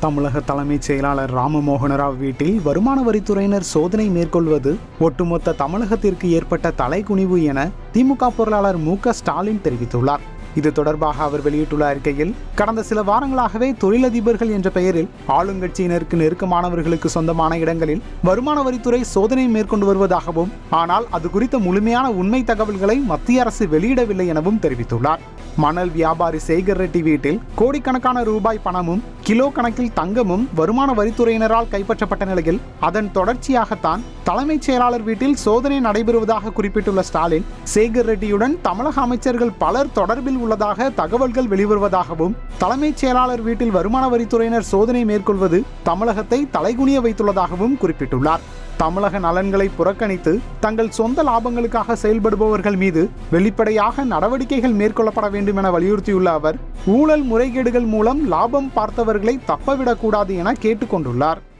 தமிழக தலைமைச் செயலாளர் ராமமோகன ராவ் வீட்டில் வருமான வரித்துறையினர் சோதனை மேற்கொள்வது ஒட்டுமொத்த தமிழகத்திற்கு ஏற்பட்ட தலைகுனிவு என திமுக பொருளாளர் மு க ஸ்டாலின் தெரிவித்துள்ளார் இது தொடர்பாக அவர் வெளியிட்டுள்ள அறிக்கையில் கடந்த சில வாரங்களாகவே தொழிலதிபர்கள் என்ற பெயரில் ஆளுங்கட்சியினருக்கு நெருக்கமானவர்களுக்கு சொந்தமான இடங்களில் வருமான வரித்துறை சோதனை மேற்கொண்டு வருவதாகவும் ஆனால் அது குறித்த முழுமையான உண்மை தகவல்களை மத்திய அரசு வெளியிடவில்லை எனவும் தெரிவித்துள்ளார் மணல் வியாபாரி சேகர் ரெட்டி வீட்டில் கோடிக்கணக்கான ரூபாய் பணமும் கிலோ கணக்கில் தங்கமும் வருமான வரித்துறையினரால் கைப்பற்றப்பட்ட நிலையில் அதன் தொடர்ச்சியாகத்தான் தலைமைச் செயலாளர் வீட்டில் சோதனை நடைபெறுவதாக குறிப்பிட்டுள்ள ஸ்டாலின் சேகர் ரெட்டியுடன் தமிழக அமைச்சர்கள் பலர் தொடர்பில் உள்ளதாக தகவல்கள் வெளிவருவதாகவும் தலைமைச் செயலாளர் வீட்டில் வருமான வரித்துறையினர் சோதனை மேற்கொள்வது தமிழகத்தை தலைகுனிய வைத்துள்ளதாகவும் குறிப்பிட்டுள்ளார் தமிழக நலன்களை புறக்கணித்து தங்கள் சொந்த லாபங்களுக்காக செயல்படுபவர்கள் மீது வெளிப்படையாக நடவடிக்கைகள் மேற்கொள்ளப்பட வேண்டும் என வலியுறுத்தியுள்ள அவர் ஊழல் முறைகேடுகள் மூலம் லாபம் பார்த்தவர்களை தப்பவிடக்கூடாது என கேட்டுக்கொண்டுள்ளார்